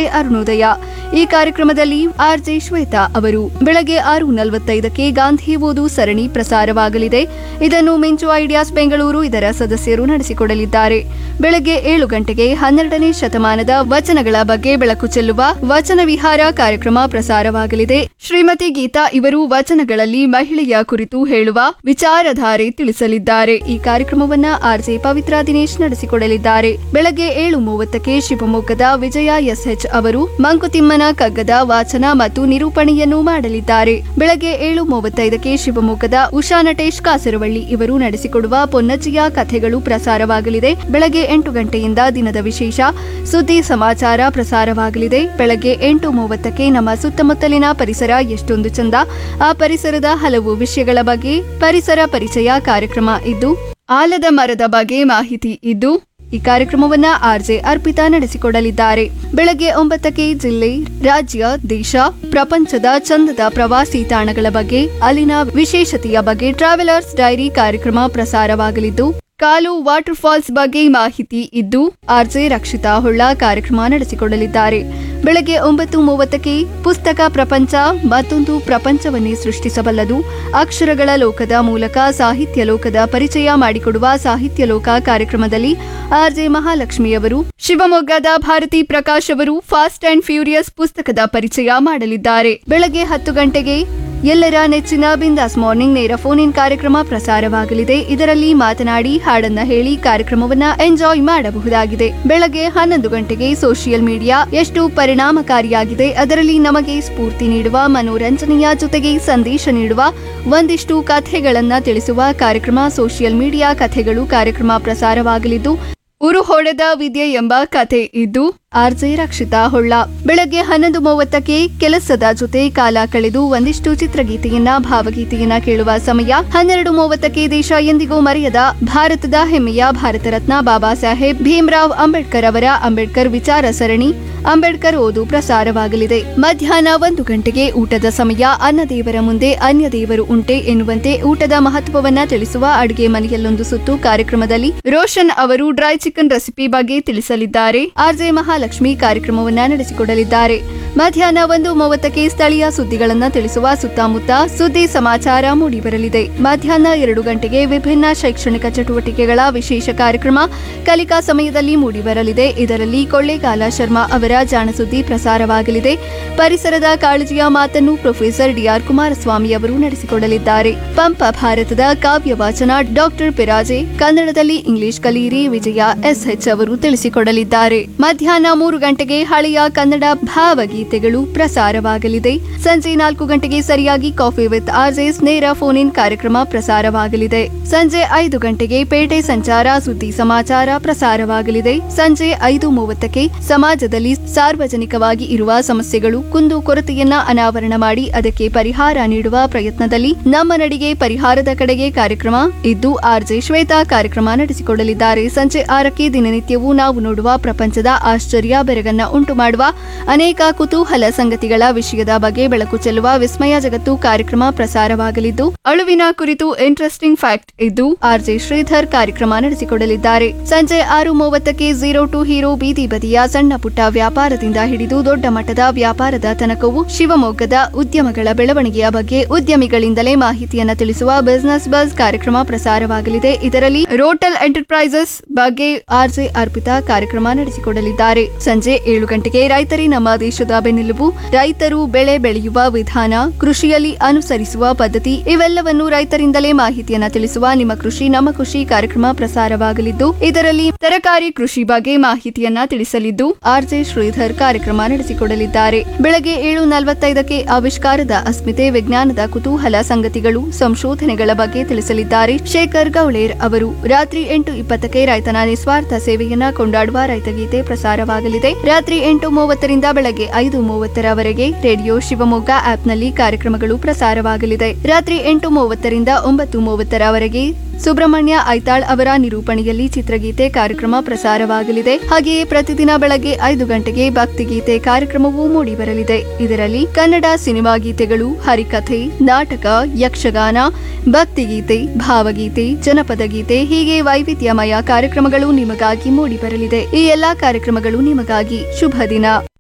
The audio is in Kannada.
ಅರುಣೋದಯ ಈ ಕಾರ್ಯಕ್ರಮದಲ್ಲಿ ಆರ್ಜೆ ಶ್ವೇತಾ ಅವರು ಬೆಳಗ್ಗೆ ಆರು ನಲವತ್ತೈದಕ್ಕೆ ಗಾಂಧಿ ಓದು ಸರಣಿ ಪ್ರಸಾರವಾಗಲಿದೆ ಇದನ್ನು ಮಿಂಚು ಐಡಿಯಾಸ್ ಬೆಂಗಳೂರು ಇದರ ಸದಸ್ಯರು ನಡೆಸಿಕೊಡಲಿದ್ದಾರೆ ಬೆಳಗ್ಗೆ ಏಳು ಗಂಟೆಗೆ ಹನ್ನೆರಡನೇ ಶತಮಾನದ ವಚನಗಳ ಬಗ್ಗೆ ಬೆಳಕು ಚೆಲ್ಲುವ ವಚನ ವಿಹಾರ ಕಾರ್ಯಕ್ರಮ ಪ್ರಸಾರವಾಗಲಿದೆ ಶ್ರೀಮತಿ ಗೀತಾ ಇವರು ವಚನಗಳಲ್ಲಿ ಮಹಿಳೆಯ ಕುರಿತು ಹೇಳುವ ವಿಚಾರಧಾರೆ ತಿಳಿಸಲಿದ್ದಾರೆ ಈ ಕಾರ್ಯಕ್ರಮವನ್ನ ಆರ್ಜೆ ಪವಿತ್ರ ದಿನೇಶ್ ನಡೆಸಿಕೊಡಲಿದ್ದಾರೆ ಬೆಳಗ್ಗೆ ಏಳು ಮೂವತ್ತಕ್ಕೆ ಶಿವಮೊಗ್ಗದ ವಿಜಯ ಎಸ್ಎಚ್ ಅವರು ಮಂಕುತಿಮ್ಮನ ಕಗ್ಗದ ವಾಚನ ಮತ್ತು ನಿರೂಪಣೆಯನ್ನು ಮಾಡಲಿದ್ದಾರೆ ಬೆಳಗ್ಗೆ ಏಳು ಮೂವತ್ತೈದಕ್ಕೆ ಶಿವಮೊಗ್ಗದ ಉಷಾ ನಟೇಶ್ ಕಾಸರವಳ್ಳಿ ಇವರು ನಡೆಸಿಕೊಡುವ ಪೊನ್ನಜ್ಜಿಯ ಕಥೆಗಳು ಪ್ರಸಾರವಾಗಲಿದೆ ಬೆಳಗ್ಗೆ ಎಂಟು ಗಂಟೆಯಿಂದ ದಿನದ ವಿಶೇಷ ಸುದ್ದಿ ಸಮಾಚಾರ ಪ್ರಸಾರವಾಗಲಿದೆ ಬೆಳಗ್ಗೆ ಎಂಟು ಮೂವತ್ತಕ್ಕೆ ನಮ್ಮ ಸುತ್ತಮುತ್ತಲಿನ ಪರಿಸರ ಎಷ್ಟೊಂದು ಚಂದ ಆ ಪರಿಸರದ ಹಲವು ವಿಷಯಗಳ ಬಗ್ಗೆ ಪರಿಸರ ಪರಿಚಯ ಕಾರ್ಯಕ್ರಮ ಇದ್ದು ಆಲದ ಮರದ ಬಗ್ಗೆ ಮಾಹಿತಿ ಇದ್ದು ಈ ಕಾರ್ಯಕ್ರಮವನ್ನ ಆರ್ಜೆ ಅರ್ಪಿತಾ ನಡೆಸಿಕೊಡಲಿದ್ದಾರೆ ಬೆಳಗ್ಗೆ ಒಂಬತ್ತಕ್ಕೆ ಜಿಲ್ಲೆ ರಾಜ್ಯ ದೇಶ ಪ್ರಪಂಚದ ಚಂದದ ಪ್ರವಾಸಿ ತಾಣಗಳ ಬಗ್ಗೆ ಅಲ್ಲಿನ ವಿಶೇಷತೆಯ ಬಗ್ಗೆ ಟ್ರಾವೆಲರ್ಸ್ ಡೈರಿ ಕಾರ್ಯಕ್ರಮ ಪ್ರಸಾರವಾಗಲಿದ್ದು ಕಾಲು ವಾಟರ್ ಫಾಲ್ಸ್ ಬಗ್ಗೆ ಮಾಹಿತಿ ಇದ್ದು ಆರ್ಜೆ ರಕ್ಷಿತಾ ಹೊಳ್ಳ ಕಾರ್ಯಕ್ರಮ ನಡೆಸಿಕೊಡಲಿದ್ದಾರೆ ಬೆಳಗ್ಗೆ ಒಂಬತ್ತು ಮೂವತ್ತಕ್ಕೆ ಪುಸ್ತಕ ಪ್ರಪಂಚ ಮತ್ತೊಂದು ಪ್ರಪಂಚವನ್ನೇ ಸೃಷ್ಟಿಸಬಲ್ಲದು ಅಕ್ಷರಗಳ ಲೋಕದ ಮೂಲಕ ಸಾಹಿತ್ಯ ಲೋಕದ ಪರಿಚಯ ಮಾಡಿಕೊಡುವ ಸಾಹಿತ್ಯ ಲೋಕ ಕಾರ್ಯಕ್ರಮದಲ್ಲಿ ಆರ್ಜೆ ಮಹಾಲಕ್ಷ್ಮಿಯವರು ಶಿವಮೊಗ್ಗದ ಭಾರತಿ ಪ್ರಕಾಶ್ ಅವರು ಫಾಸ್ಟ್ ಅಂಡ್ ಫ್ಯೂರಿಯಸ್ ಪುಸ್ತಕದ ಪರಿಚಯ ಮಾಡಲಿದ್ದಾರೆ ಬೆಳಗ್ಗೆ ಹತ್ತು ಗಂಟೆಗೆ ಎಲ್ಲರ ನೆಚ್ಚಿನ ಬಿಂದಾಸ್ ಮಾರ್ನಿಂಗ್ ನೇರ ಫೋನ್ ಇನ್ ಕಾರ್ಯಕ್ರಮ ಪ್ರಸಾರವಾಗಲಿದೆ ಇದರಲ್ಲಿ ಮಾತನಾಡಿ ಹಾಡನ್ನ ಹೇಳಿ ಕಾರ್ಯಕ್ರಮವನ್ನ ಎಂಜಾಯ್ ಮಾಡಬಹುದಾಗಿದೆ ಬೆಳಗ್ಗೆ ಹನ್ನೊಂದು ಗಂಟೆಗೆ ಸೋಷಿಯಲ್ ಮೀಡಿಯಾ ಎಷ್ಟು ಪರಿಣಾಮಕಾರಿಯಾಗಿದೆ ಅದರಲ್ಲಿ ನಮಗೆ ಸ್ಫೂರ್ತಿ ನೀಡುವ ಮನೋರಂಜನೆಯ ಜೊತೆಗೆ ಸಂದೇಶ ನೀಡುವ ಒಂದಿಷ್ಟು ಕಥೆಗಳನ್ನ ತಿಳಿಸುವ ಕಾರ್ಯಕ್ರಮ ಸೋಷಿಯಲ್ ಮೀಡಿಯಾ ಕಥೆಗಳು ಕಾರ್ಯಕ್ರಮ ಪ್ರಸಾರವಾಗಲಿದ್ದು ಉರು ಹೊಡೆದ ವಿದ್ಯೆ ಎಂಬ ಕಥೆ ಇದ್ದು ಆರ್ಜೆ ರಕ್ಷಿತಾ ಹೊಳ್ಳ ಬೆಳಗ್ಗೆ ಹನ್ನೊಂದು ಮೂವತ್ತಕ್ಕೆ ಕೆಲಸದ ಜೊತೆ ಕಾಲ ಕಳೆದು ಒಂದಿಷ್ಟು ಚಿತ್ರಗೀತೆಯನ್ನ ಭಾವಗೀತೆಯನ್ನ ಕೇಳುವ ಸಮಯ ಹನ್ನೆರಡು ಮೂವತ್ತಕ್ಕೆ ದೇಶ ಎಂದಿಗೂ ಮರೆಯದ ಭಾರತದ ಹೆಮ್ಮೆಯ ಭಾರತ ರತ್ನ ಬಾಬಾ ಸಾಹೇಬ್ ಭೀಮ್ರಾವ್ ಅಂಬೇಡ್ಕರ್ ಅವರ ಅಂಬೇಡ್ಕರ್ ವಿಚಾರ ಸರಣಿ ಅಂಬೇಡ್ಕರ್ ಓದು ಪ್ರಸಾರವಾಗಲಿದೆ ಮಧ್ಯಾಹ್ನ ಒಂದು ಗಂಟೆಗೆ ಊಟದ ಸಮಯ ಅನ್ನದೇವರ ಮುಂದೆ ಅನ್ಯ ದೇವರು ಉಂಟೆ ಎನ್ನುವಂತೆ ಊಟದ ಮಹತ್ವವನ್ನ ತಿಳಿಸುವ ಅಡುಗೆ ಮನೆಯಲ್ಲೊಂದು ಸುತ್ತು ಕಾರ್ಯಕ್ರಮದಲ್ಲಿ ರೋಷನ್ ಅವರು ಡ್ರೈ ಚಿಕನ್ ರೆಸಿಪಿ ಬಗ್ಗೆ ತಿಳಿಸಲಿದ್ದಾರೆ ಆರ್ಜೆ ಮಹಾಲಕ್ಷ್ಮಿ ಕಾರ್ಯಕ್ರಮವನ್ನ ನಡೆಸಿಕೊಡಲಿದ್ದಾರೆ ಮಧ್ಯಾಹ್ನ ಒಂದು ಮೂವತ್ತಕ್ಕೆ ಸ್ಥಳೀಯ ಸುದ್ದಿಗಳನ್ನ ತಿಳಿಸುವ ಸುತ್ತಮುತ್ತ ಸುದ್ದಿ ಸಮಾಚಾರ ಮೂಡಿಬರಲಿದೆ ಮಧ್ಯಾಹ್ನ ಎರಡು ಗಂಟೆಗೆ ವಿಭಿನ್ನ ಶೈಕ್ಷಣಿಕ ಚಟುವಟಿಕೆಗಳ ವಿಶೇಷ ಕಾರ್ಯಕ್ರಮ ಕಲಿಕಾ ಸಮಯದಲ್ಲಿ ಮೂಡಿಬರಲಿದೆ ಇದರಲ್ಲಿ ಕೊಳ್ಳೇಗಾಲ ಶರ್ಮಾ ಅವರ ಜಾಣಸುದ್ದಿ ಪ್ರಸಾರವಾಗಲಿದೆ ಪರಿಸರದ ಕಾಳಜಿಯ ಮಾತನ್ನು ಪ್ರೊಫೆಸರ್ ಡಿಆರ್ ಕುಮಾರಸ್ವಾಮಿ ಅವರು ನಡೆಸಿಕೊಡಲಿದ್ದಾರೆ ಪಂಪ ಭಾರತದ ಕಾವ್ಯ ವಾಚನ ಡಾಕ್ಟರ್ ಪಿರಾಜೆ ಕನ್ನಡದಲ್ಲಿ ಇಂಗ್ಲಿಷ್ ಕಲಿಯಿರಿ ವಿಜಯ ಎಸ್ಎಚ್ ಅವರು ತಿಳಿಸಿಕೊಡಲಿದ್ದಾರೆ ಮಧ್ಯಾಹ್ನ ಮೂರು ಗಂಟೆಗೆ ಹಳೆಯ ಕನ್ನಡ ಭಾವಗೀತೆಗಳು ಪ್ರಸಾರವಾಗಲಿದೆ ಸಂಜೆ ನಾಲ್ಕು ಗಂಟೆಗೆ ಸರಿಯಾಗಿ ಕಾಫಿ ವಿತ್ ಆರ್ಜೆಸ್ ನೇರ ಫೋನ್ ಇನ್ ಕಾರ್ಯಕ್ರಮ ಪ್ರಸಾರವಾಗಲಿದೆ ಸಂಜೆ ಐದು ಗಂಟೆಗೆ ಪೇಟೆ ಸಂಚಾರ ಸುದ್ದಿ ಸಮಾಚಾರ ಪ್ರಸಾರವಾಗಲಿದೆ ಸಂಜೆ ಐದು ಮೂವತ್ತಕ್ಕೆ ಸಮಾಜದಲ್ಲಿ ಸಾರ್ವಜನಿಕವಾಗಿ ಇರುವ ಸಮಸ್ಯೆಗಳು ಕುಂದು ಕೊರತೆಯನ್ನ ಅನಾವರಣ ಮಾಡಿ ಅದಕ್ಕೆ ಪರಿಹಾರ ನೀಡುವ ಪ್ರಯತ್ನದಲ್ಲಿ ನಮ್ಮ ನಡಿಗೆ ಪರಿಹಾರದ ಕಡೆಗೆ ಕಾರ್ಯಕ್ರಮ ಇದ್ದು ಆರ್ಜೆ ಶ್ವೇತಾ ಕಾರ್ಯಕ್ರಮ ನಡೆಸಿಕೊಡಲಿದ್ದಾರೆ ಸಂಜೆ ಆರಕ್ಕೆ ದಿನನಿತ್ಯವೂ ನಾವು ನೋಡುವ ಪ್ರಪಂಚದ ಆಶ್ಚರ್ಯ ಬೆರಗನ್ನ ಉಂಟು ಮಾಡುವ ಅನೇಕ ಕುತೂಹಲ ಸಂಗತಿಗಳ ವಿಷಯದ ಬಗ್ಗೆ ಬೆಳಕು ಚೆಲ್ಲುವ ವಿಸ್ಮಯ ಜಗತ್ತು ಕಾರ್ಯಕ್ರಮ ಪ್ರಸಾರವಾಗಲಿದ್ದು ಅಳುವಿನ ಕುರಿತು ಇಂಟ್ರೆಸ್ಟಿಂಗ್ ಫ್ಯಾಕ್ಟ್ ಇದ್ದು ಆರ್ಜೆ ಶ್ರೀಧರ್ ಕಾರ್ಯಕ್ರಮ ನಡೆಸಿಕೊಡಲಿದ್ದಾರೆ ಸಂಜೆ ಆರು ಮೂವತ್ತಕ್ಕೆ ಝೀರೋ ಟು ಹೀರೋ ಬೀದಿ ಬದಿಯ ಸಣ್ಣ ಪುಟ್ಟ ವ್ಯಾಪಾರದಿಂದ ಹಿಡಿದು ದೊಡ್ಡ ಮಟ್ಟದ ವ್ಯಾಪಾರದ ತನಕವು ಶಿವಮೊಗ್ಗದ ಉದ್ಯಮಗಳ ಬೆಳವಣಿಗೆಯ ಬಗ್ಗೆ ಉದ್ಯಮಿಗಳಿಂದಲೇ ಮಾಹಿತಿಯನ್ನ ತಿಳಿಸುವ ಬಿಸಿನೆಸ್ ಬಸ್ ಕಾರ್ಯಕ್ರಮ ಪ್ರಸಾರವಾಗಲಿದೆ ಇದರಲ್ಲಿ ರೋಟಲ್ ಎಂಟರ್ಪ್ರೈಸಸ್ ಬಗ್ಗೆ ಆರ್ಜೆ ಅರ್ಪಿತಾ ಕಾರ್ಯಕ್ರಮ ನಡೆಸಿಕೊಡಲಿದ್ದಾರೆ ಸಂಜೆ ಏಳು ಗಂಟೆಗೆ ರೈತರೇ ನಮ್ಮ ದೇಶದ ಬೆನ್ನೆಲುಬು ರೈತರು ಬೆಳೆ ಬೆಳೆಯುವ ವಿಧಾನ ಕೃಷಿಯಲ್ಲಿ ಅನುಸರಿಸುವ ಪದ್ಧತಿ ಇವೆಲ್ಲವನ್ನು ರೈತರಿಂದಲೇ ಮಾಹಿತಿಯನ್ನ ತಿಳಿಸುವ ನಿಮ್ಮ ಕೃಷಿ ನಮ್ಮ ಕೃಷಿ ಕಾರ್ಯಕ್ರಮ ಪ್ರಸಾರವಾಗಲಿದ್ದು ಇದರಲ್ಲಿ ತರಕಾರಿ ಕೃಷಿ ಬಗ್ಗೆ ಮಾಹಿತಿಯನ್ನ ತಿಳಿಸಲಿದ್ದು ಆರ್ಜೆ ಶ್ರೀಧರ್ ಕಾರ್ಯಕ್ರಮ ನಡೆಸಿಕೊಡಲಿದ್ದಾರೆ ಬೆಳಗ್ಗೆ ಏಳು ನಲವತ್ತೈದಕ್ಕೆ ಆವಿಷ್ಕಾರದ ಅಸ್ಮಿತೆ ವಿಜ್ಞಾನದ ಕುತೂಹಲ ಸಂಗತಿಗಳು ಸಂಶೋಧನೆಗಳ ಬಗ್ಗೆ ತಿಳಿಸಲಿದ್ದಾರೆ ಶೇಖರ್ ಗೌಳೇರ್ ಅವರು ರಾತ್ರಿ ಎಂಟು ಇಪ್ಪತ್ತಕ್ಕೆ ರೈತನ ನಿಸ್ವಾರ್ಥ ಸೇವೆಯನ್ನ ಕೊಂಡಾಡುವ ರೈತಗೀತೆ ಪ್ರಸಾರವಾಗಲಿದೆ ರಾತ್ರಿ ಎಂಟು ಮೂವತ್ತರಿಂದ ಬೆಳಗ್ಗೆ ಐದು ಮೂವತ್ತರವರೆಗೆ ರೇಡಿಯೋ ಶಿವಮೊಗ್ಗ ಆಪ್ನಲ್ಲಿ ಕಾರ್ಯಕ್ರಮಗಳು ಪ್ರಸಾರವಾಗಲಿದೆ ರಾತ್ರಿ ಎಂಟು ಮೂವತ್ತರಿಂದ ಒಂಬತ್ತು ಮೂವತ್ತರವರೆಗೆ ಸುಬ್ರಹ್ಮಣ್ಯ ಐತಾಳ್ ಅವರ ನಿರೂಪಣೆಯಲ್ಲಿ ಚಿತ್ರಗೀತೆ ಕಾರ್ಯಕ್ರಮ ಪ್ರಸಾರವಾಗಲಿದೆ ಹಾಗೆಯೇ ಪ್ರತಿದಿನ ಬೆಳಗ್ಗೆ ಐದು ಗಂಟೆಗೆ ಭಕ್ತಿಗೀತೆ ಕಾರ್ಯಕ್ರಮವೂ ಮೂಡಿಬರಲಿದೆ ಇದರಲ್ಲಿ ಕನ್ನಡ ಸಿನಿಮಾ ಗೀತೆಗಳು ಹರಿಕಥೆ ನಾಟಕ ಯಕ್ಷಗಾನ ಭಕ್ತಿಗೀತೆ ಭಾವಗೀತೆ ಜನಪದ ಗೀತೆ ಹೀಗೆ ವೈವಿಧ್ಯಮಯ ಕಾರ್ಯಕ್ರಮಗಳು ನಿಮಗಾಗಿ ಮೂಡಿಬರಲಿದೆ ಈ ಎಲ್ಲಾ ಕಾರ್ಯಕ್ರಮಗಳು ನಿಮಗಾಗಿ ಶುಭ ದಿನ